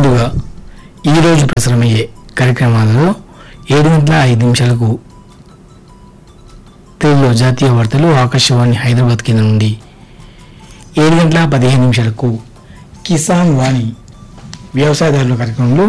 ముందుగా ఈరోజు ప్రసారమయ్యే కార్యక్రమాలలో ఏడు గంటల ఐదు నిమిషాలకు తెలుగులో జాతీయ వార్తలు ఆకాశవాణి హైదరాబాద్ కేంద్రం నుండి ఏడు గంటల పదిహేను నిమిషాలకు కిసాన్ వాణి వ్యవసాయదారుల కార్యక్రమంలో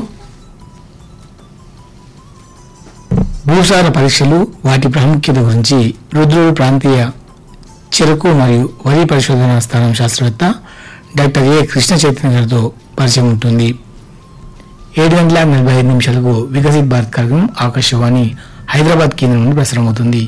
భూసార పరీక్షలు వాటి ప్రాముఖ్యత గురించి రుద్రుడు ప్రాంతీయ చెరకు మరియు వరి పరిశోధన స్థానం శాస్త్రవేత్త డాక్టర్ ఏ కృష్ణ చైతన్య గారితో పరిచయం ఉంటుంది ఏడు గంటల నలభై ఐదు నిమిషాలకు వికసిత్ భారత్ కార్యక్రమం ఆకాశవాణి హైదరాబాద్ కేంద్రం నుండి ప్రసారమవుతుంది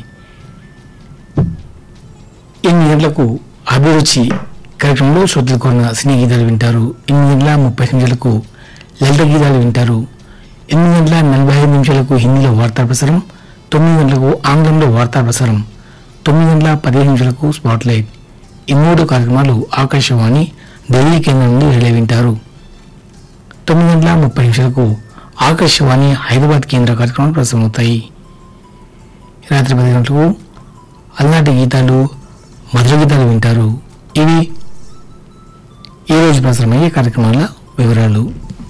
ఎనిమిది గంటలకు అభిరుచి కార్యక్రమంలో శ్రోతలు కోరిన సినీ గీతాలు వింటారు ఎనిమిది గంటల ముప్పై నిమిషాలకు లలిత గీతాలు వింటారు ఎనిమిది గంటల నలభై ఐదు నిమిషాలకు హిందీలో వార్తా ప్రసారం తొమ్మిది గంటలకు ఆంగ్లంలో వార్తా ప్రసారం తొమ్మిది గంటల పదిహేను నిమిషాలకు స్పాట్ లైట్ ఈ మూడు కార్యక్రమాలు ఆకాశవాణి ఢిల్లీ కేంద్రం నుండి రిలే వింటారు తొమ్మిది గంటల ముప్పై నిమిషాలకు ఆకాశవాణి హైదరాబాద్ కేంద్ర కార్యక్రమాలు ప్రసారమవుతాయి రాత్రి పది గంటలకు అలనాటి గీతాలు మధుర గీతాలు వింటారు ఇవి ఈ రోజు ప్రసారమయ్యే కార్యక్రమాల వివరాలు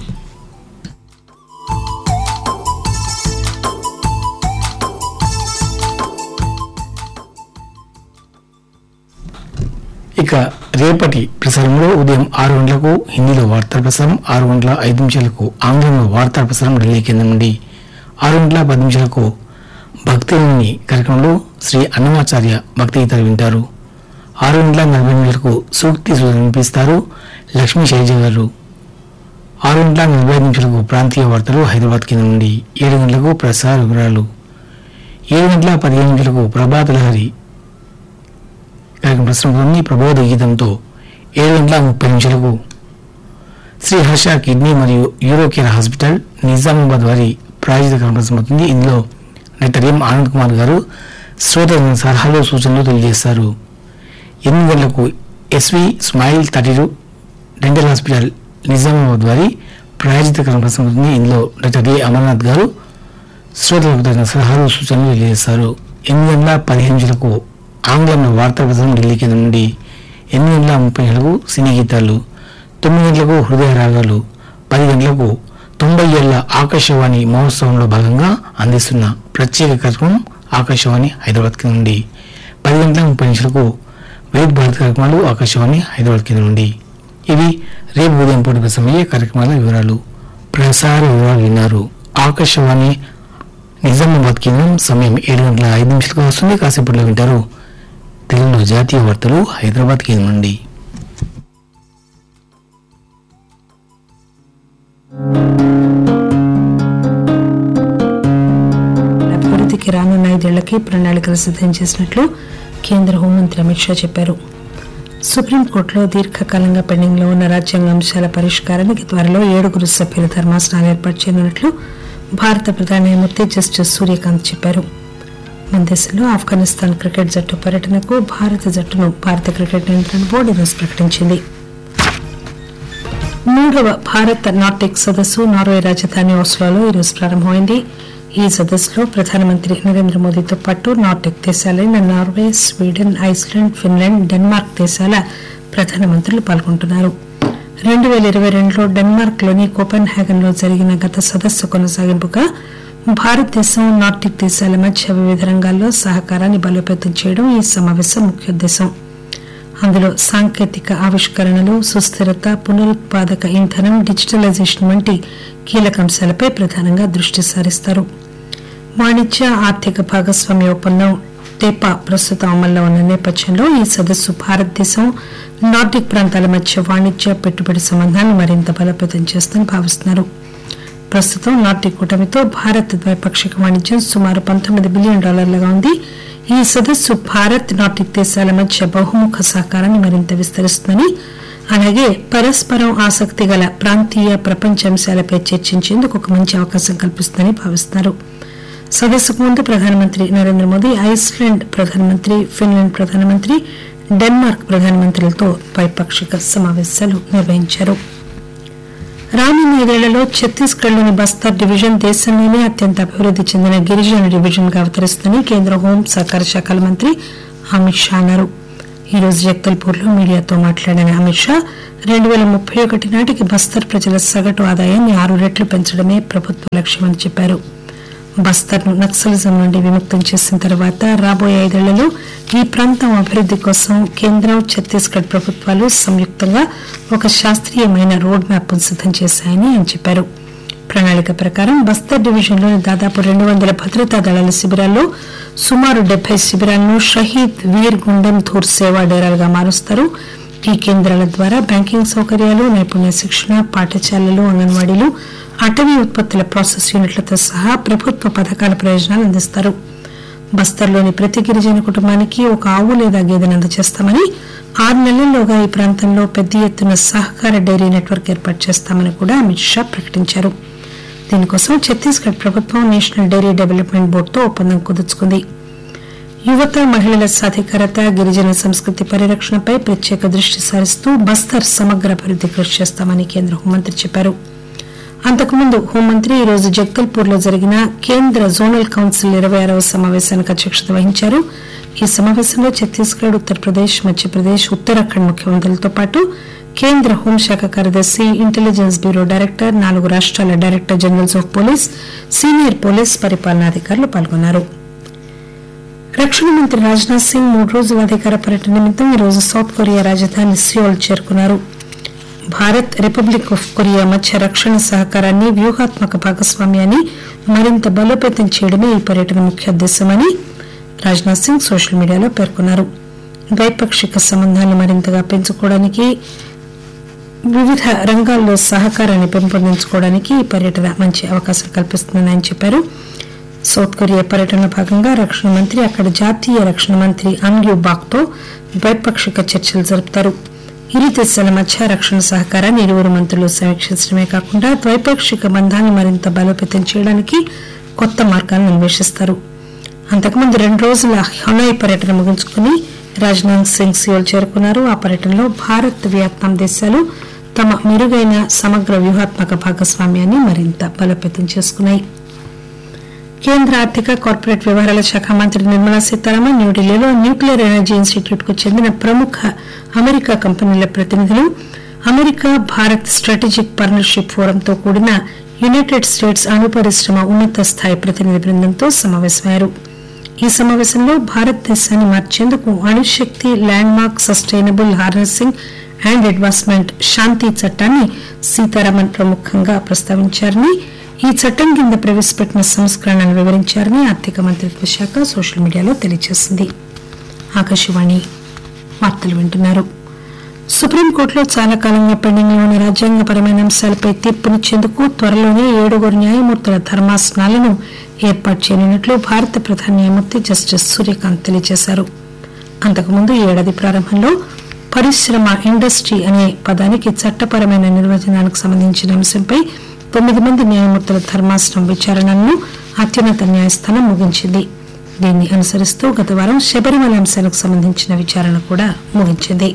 ఇక రేపటి ప్రసారంలో ఉదయం ఆరు గంటలకు హిందీలో వార్తా ప్రసారం ఆరు గంటల ఐదు నిమిషాలకు ఆంగ్లంలో వార్తా ప్రసారం ఢిల్లీ కేంద్రం నుండి ఆరు గంటల పది నిమిషాలకు భక్తిని కార్యక్రమంలో శ్రీ అన్నమాచార్య భక్తి గీతాలు వింటారు ఆరు గంటల నలభై నిమిషాలకు సూక్తి సూచన వినిపిస్తారు లక్ష్మీ శైలజ గారు ఆరు గంటల నలభై ఐదు నిమిషాలకు ప్రాంతీయ వార్తలు హైదరాబాద్ కేంద్రం నుండి ఏడు గంటలకు ప్రసార వివరాలు ఏడు గంటల పదిహేను నిమిషాలకు ప్రభాత లహరి కార్యక్రమ ప్రశ్నలోని ప్రబోధ గీతంతో ఏడు గంటల ముప్పై నిమిషాలకు శ్రీ హర్ష కిడ్నీ మరియు యూరోకేర్ హాస్పిటల్ నిజామాబాద్ వారి ప్రాయోజిత కార్యక్రమం అవుతుంది ఇందులో డాక్టర్ ఎం ఆనంద్ కుమార్ గారు శ్రోతల సలహాలు సూచనలు తెలియజేస్తారు ఎనిమిది గంటలకు S V smile thirty two dental hospital Nizamabad వారి ప్రాయోజిత కార్యక్రమం అవుతుంది ఇందులో డాక్టర్ ఏ అమర్నాథ్ గారు శ్రోతలకు తగిన సలహాలు సూచనలు తెలియజేస్తారు ఎనిమిది గంటల పదిహేను నిమిషాలకు ఆంగ్లంలో వార్తా ప్రసారం ఢిల్లీ కేంద్రం నుండి ఎనిమిది గంటల ముప్పై నిమిషాలకు సినీ గీతాలు తొమ్మిది గంటలకు హృదయ రాగాలు పది గంటలకు తొంభై ఏళ్ల ఆకాశవాణి మహోత్సవంలో భాగంగా అందిస్తున్న ప్రత్యేక కార్యక్రమం ఆకాశవాణి హైదరాబాద్ కేంద్రం నుండి పది గంటల ముప్పై నిమిషాలకు వేద్ భారత్ కార్యక్రమాలు ఆకాశవాణి హైదరాబాద్ కేంద్రం నుండి ఇవి రేపు ఉదయం పూట ప్రసమయ్యే కార్యక్రమాల వివరాలు ప్రసార వివరాలు విన్నారు ఆకాశవాణి నిజామాబాద్ కేంద్రం సమయం ఏడు గంటల ఐదు నిమిషాలకు వస్తుంది కాసేపట్లో వింటారు తెలుగులో జాతీయ వార్తలు హైదరాబాద్ కేంద్రం నుండి అభివృద్ధికి రానున్న ఐదేళ్లకి ప్రణాళికలు సిద్ధం చేసినట్లు కేంద్ర హోంమంత్రి అమిత్ షా చెప్పారు సుప్రీంకోర్టులో దీర్ఘకాలంగా పెండింగ్ లో ఉన్న రాజ్యాంగ అంశాల పరిష్కారానికి త్వరలో ఏడుగురు సభ్యుల ధర్మాసనాలు ఏర్పాటు చేయనున్నట్లు భారత ప్రధాన న్యాయమూర్తి జస్టిస్ సూర్యకాంత్ చెప్పారు మన దేశంలో ఆఫ్ఘనిస్తాన్ క్రికెట్ జట్టు పర్యటనకు భారత జట్టును భారత క్రికెట్ నియంత్రణ బోర్డు ఈరోజు ప్రకటించింది మూడవ భారత్ నార్డిక్ సదస్సు నార్వే రాజధాని ఓస్లోలో ఈరోజు ప్రారంభమైంది ఈ సదస్సులో ప్రధానమంత్రి నరేంద్ర మోదీతో పాటు నార్డిక్ దేశాలైన Norway Sweden Iceland Finland Denmark దేశాల ప్రధానమంత్రులు పాల్గొంటున్నారు రెండు వేల ఇరవై రెండులో డెన్మార్క్ లోని కోపెన్ హ్యాగన్ లో జరిగిన గత సదస్సు కొనసాగింపుగా భారతదేశం నార్డిక్ దేశాల మధ్య వివిధ రంగాల్లో సహకారాన్ని బలోపేతం చేయడం ఈ సమావేశం ముఖ్యోద్దేశం అందులో సాంకేతిక ఆవిష్కరణలు సుస్థిరత పునరుత్పాదక ఇంధనం డిజిటలైజేషన్ వంటి కీలక అంశాలపై ప్రధానంగా దృష్టి సారిస్తారు వాణిజ్య ఆర్థిక భాగస్వామ్య ఒప్పందం టేపా ప్రస్తుతం అమల్లో ఉన్న నేపథ్యంలో ఈ సదస్సు భారతదేశం నార్డిక్ ప్రాంతాల మధ్య వాణిజ్య పెట్టుబడి సంబంధాన్ని మరింత బలోపేతం చేస్తుందని భావిస్తున్నారు ప్రస్తుతం నార్డిక్ కూటమితో భారత్ ద్వైపాక్షిక వాణిజ్యం సుమారు పంతొమ్మిది బిలియన్ డాలర్లుగా ఉంది ఈ సదస్సు భారత్ నార్డిక్ దేశాల మధ్య బహుముఖ సహకారాన్ని మరింత విస్తరిస్తుందని అలాగే పరస్పరం ఆసక్తి గల ప్రాంతీయ ప్రపంచ అంశాలపై చర్చించేందుకు ఒక మంచి అవకాశం కల్పిస్తుందని భావిస్తున్నారు సదస్సుకు ముందు ప్రధానమంత్రి నరేంద్ర మోదీ ఐస్లాండ్ ప్రధానమంత్రి ఫిన్లాండ్ ప్రధానమంత్రి డెన్మార్క్ ప్రధానమంత్రులతో ద్వైపాక్షిక సమావేశాలు నిర్వహించారు రానున్న ఐదేళ్లలో ఛత్తీస్గఢ్లోని బస్తర్ డివిజన్ దేశంలోనే అత్యంత అభివృద్ది చెందిన గిరిజన డివిజన్ గా అవతరిస్తుందని కేంద్ర హోం సహకార శాఖల మంత్రి అమిత్ షా అన్నారు ఈ రోజు జగదల్పూర్ లో మీడియాతో మాట్లాడిన అమిత్ షా రెండు పేల ముప్పై ఒకటి నాటికి బస్తర్ ప్రజల సగటు ఆదాయాన్ని ఆరు రెట్లు పెంచడమే ప్రభుత్వ లక్ష్యమని చెప్పారు బస్తర్ ను నక్సలిజం నుండి విముక్తం చేసిన తర్వాత రాబోయే ఐదేళ్లలో ఈ ప్రాంతం అభివృద్ది కోసం కేంద్రం ఛత్తీస్గఢ్ ప్రభుత్వాలు సంయుక్తంగా ఒక శాస్త్రీయమైన రోడ్ మ్యాప్ సిద్దం చేశాయని ఆయన చెప్పారు ప్రణాళిక ప్రకారం బస్తర్ డివిజన్లోని దాదాపు రెండు వందల భద్రతా దళాల శిబిరాల్లో సుమారు డెబ్బై శిబిరాలను షహీద్ వీర్ గుండన్ ధూర్ సేవా డేరాలుగా మారుస్తారు ఈ కేంద్రాల ద్వారా బ్యాంకింగ్ సౌకర్యాలు నైపుణ్య శిక్షణ పాఠశాలలు అంగన్వాడీలు అటవీ ఉత్పత్తుల ప్రాసెస్ యూనిట్లతో సహా ప్రభుత్వ పథకాల ప్రయోజనాలు అందిస్తారు బస్తర్లోని ప్రతి గిరిజన కుటుంబానికి ఒక ఆవు లేదా గేదెను అందజేస్తామని ఆరు నెలల్లోగా ఈ ప్రాంతంలో పెద్ద ఎత్తున సహకార డైరీ నెట్వర్క్ ఏర్పాటు చేస్తామని కూడా అమిత్ షా ప్రకటించారు దీనికోసం ఛత్తీస్గఢ్ ప్రభుత్వం నేషనల్ డైరీ డెవలప్మెంట్ బోర్డుతో ఒప్పందం కుదుర్చుకుంది యువత మహిళల సాధికారత గిరిజన సంస్కృతి పరిరక్షణపై ప్రత్యేక దృష్టి సారిస్తూ బస్తర్ సమగ్ర అభివృద్ది కృషి చేస్తామని కేంద్ర హోంమంత్రి చెప్పారు అంతకుముందు హోంమంత్రి ఈ రోజు జగదల్పూర్ లో జరిగిన కేంద్ర జోనల్ కౌన్సిల్ ఇరవై ఆరవ సమావేశానికి అధ్యక్షత వహించారు ఈ సమావేశంలో ఛత్తీస్గఢ్ ఉత్తరప్రదేశ్ మధ్యప్రదేశ్ ఉత్తరాఖండ్ ముఖ్యమంత్రులతో పాటు కేంద్ర హోంశాఖ కార్యదర్శి ఇంటెలిజెన్స్ బ్యూరో డైరెక్టర్ నాలుగు రాష్ట్రాల director generals of police senior police పరిపాలనాధికారులు పాల్గొన్నారు రక్షణ మంత్రి రాజ్నాథ్ సింగ్ మూడు రోజుల అధికార పర్యటన నిమిత్తం ఈరోజు సౌత్ కొరియా రాజధాని సియోల్ చేరుకున్నారు భారత్ రిపబ్లిక్ ఆఫ్ కొరియా మధ్య రక్షణ సహకారాన్ని వ్యూహాత్మక భాగస్వామ్యాన్ని మరింత బలోపేతం చేయడమే ఈ పర్యటన ముఖ్య ఉద్దేశమని రాజ్నాథ్ సింగ్ సోషల్ మీడియాలో పేర్కొన్నారు ద్వైపాక్షిక సంబంధాలను మరింతగా పెంచుకోవడానికి వివిధ రంగాల్లో సహకారాన్ని పెంపొందించుకోవడానికి ఈ పర్యటన మంచి అవకాశం కల్పిస్తుందని ఆయన చెప్పారు సౌత్ కొరియా పర్యటనలో భాగంగా రక్షణ మంత్రి అక్కడ జాతీయ రక్షణ మంత్రి అన్యూ బాక్తో ద్వైపాక్షిక చర్చలు జరుపుతారు ఇరు దేశాల మధ్య రక్షణ సహకారాన్ని ఇరువురు మంత్రులు సమీక్షించడమే కాకుండా ద్వైపాక్షిక బంధాన్ని మరింత బలోపేతం చేయడానికి కొత్త మార్గాలను అన్వేషిస్తారు అంతకుముందు రెండు రోజుల హనాయ్ పర్యటన ముగించుకుని రాజ్నాథ్ సింగ్ సియోల్ చేరుకున్నారు ఆ పర్యటనలో భారత్ వియత్నాం దేశాలు తమ మెరుగైన సమగ్ర వ్యూహాత్మక భాగస్వామ్యాన్ని మరింత బలోపేతం చేసుకున్నాయి కేంద్ర ఆర్థిక కార్పొరేట్ వ్యవహారాల శాఖ మంత్రి నిర్మలా సీతారామన్ న్యూఢిల్లీలో న్యూక్లియర్ ఎనర్జీ ఇన్స్టిట్యూట్ కు చెందిన ప్రముఖ అమెరికా కంపెనీల ప్రతినిధులు అమెరికా భారత్ స్ట్రాటజిక్ పార్ట్నర్షిప్ ఫోరంతో కూడిన యునైటెడ్ స్టేట్స్ అణు పరిశ్రమ ఉన్నత స్థాయి ప్రతినిధి బృందంతో సమావేశమయ్యారు ఈ సమావేశంలో భారతదేశాన్ని మార్చేందుకు అణుశక్తి landmark sustainable harnessing and advancement Shanti చట్టాన్ని సీతారామన్ ప్రముఖంగా ప్రస్తావించారని ఈ చట్టం కింద ప్రవేశపెట్టిన సంస్కరణను వివరించారని ఆర్థిక మంత్రిత్వ శాఖ సోషల్ మీడియాలో తెలియజేసింది ఆకాశవాణి వార్తలు వింటున్నారు సుప్రీంకోర్టులో చాలా కాలంగా పెండింగ్ లో ఉన్న రాజ్యాంగపరమైన అంశాలపై తీర్పునిచ్చేందుకు త్వరలోనే ఏడుగురు న్యాయమూర్తుల ధర్మాసనాలను ఏర్పాటు చేయనున్నట్లు భారత ప్రధాన న్యాయమూర్తి జస్టిస్ సూర్యకాంత్ తెలియజేశారు అంతకుముందు ఈ ఏడాది ప్రారంభంలో పరిశ్రమ ఇండస్ట్రీ అనే పదానికి చట్టపరమైన నిర్వచనానికి సంబంధించిన అంశంపై తొమ్మిది మంది న్యాయమూర్తుల ధర్మాసనం విచారణను అత్యున్నత న్యాయస్థానం ముగించింది దీన్ని అనుసరిస్తూ గత వారం శబరిమల అంశానికి సంబంధించిన విచారణ కూడా ముగించింది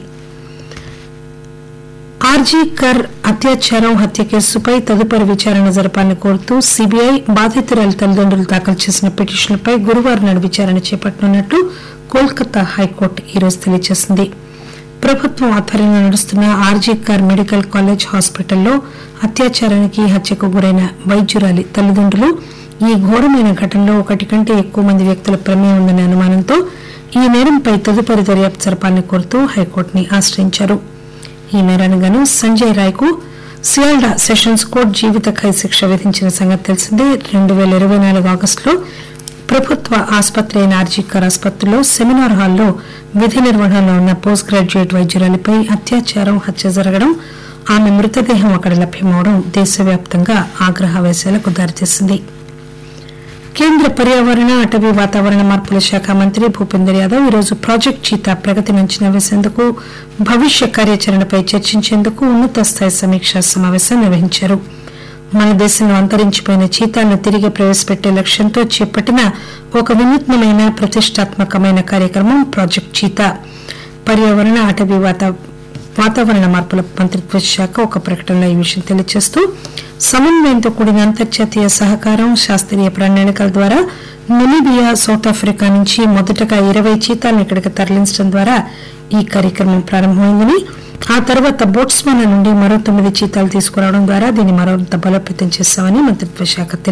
ఆర్జీ కర్ అత్యాచారం హత్య కేసుపై తదుపరి విచారణ జరపాలని కోరుతూ సిబిఐ బాధితురాలి తల్లిదండ్రులు దాఖలు చేసిన పిటిషన్లపై గురువారం నాడు విచారణ చేపట్టనున్నట్లు కోల్కతా హైకోర్టు ఈరోజు తెలియజేసింది ప్రభుత్వం ఆధ్వర్యంలో నడుస్తున్న ఆర్జీ కార్ మెడికల్ కాలేజ్ హాస్పిటల్లో అత్యాచారానికి హత్యకు గురైన వైద్యురాలి తల్లిదండ్రులు ఈ ఘోరమైన ఘటనలో ఒకటి కంటే ఎక్కువ మంది వ్యక్తుల ప్రమేయం ఉందనే అనుమానంతో ఈ నేరంపై తదుపరి దర్యాప్తు జరపాలని కోరుతూ హైకోర్టుని ఆశ్రయించారు ఈ నేరానికి గాను సంజయ్ రాయ్ కు సియాల్డా సెషన్స్ కోర్టు జీవిత ఖైదు శిక్ష విధించిన సంగతి తెలిసిందే రెండు వేల ఇరవై నాలుగు ఆగస్టులో ప్రభుత్వ ఆసుపత్రి అయిన ఆర్జీకర్ ఆసుపత్రిలో సెమినార్ హాల్లో విధి నిర్వహణలో ఉన్న పోస్ట్ గ్రాడ్యుయేట్ వైద్యురాలిపై అత్యాచారం హత్య జరగడం ఆమె మృతదేహం అక్కడ లభ్యమవడం దేశవ్యాప్తంగా ఆగ్రహావేశాలకు దారితీసింది కేంద్ర పర్యావరణ అటవీ వాతావరణ మార్పుల శాఖ మంత్రి భూపేందర్ యాదవ్ ఈరోజు ప్రాజెక్ట్ చీతా ప్రగతిని అంచనా వేసేందుకు భవిష్య కార్యాచరణపై చర్చించేందుకు ఉన్నత స్థాయి సమీక్షా సమావేశం నిర్వహించారు మన దేశంలో అంతరించిపోయిన చీతాలను తిరిగి ప్రవేశపెట్టే లక్ష్యంతో చేపట్టిన ఒక వినూత్నమైన ప్రతిష్టాత్మకమైన కార్యక్రమం ప్రాజెక్ట్ చీతా పర్యావరణ అటవీ వాతా వాతావరణ మార్పుల మంత్రిత్వ శాఖ ఒక ప్రకటనలో ఈ విషయం తెలియజేస్తూ సమన్వయంతో కూడిన అంతర్జాతీయ సహకారం శాస్త్రీయ ప్రణాళికల ద్వారా నమీబియా సౌత్ ఆఫ్రికా నుంచి మొదటగా ఇరవై చీతాలను ఇక్కడికి తరలించడం ద్వారా ఈ కార్యక్రమం ప్రారంభమైందని ఆ తర్వాత బోట్స్వానా నుండి మరో తొమ్మిది చీతాలు తీసుకురావడం ద్వారా దీన్ని మరింత బలోపేతం చేశామని మంత్రిత్వ శాఖ తెలిపింది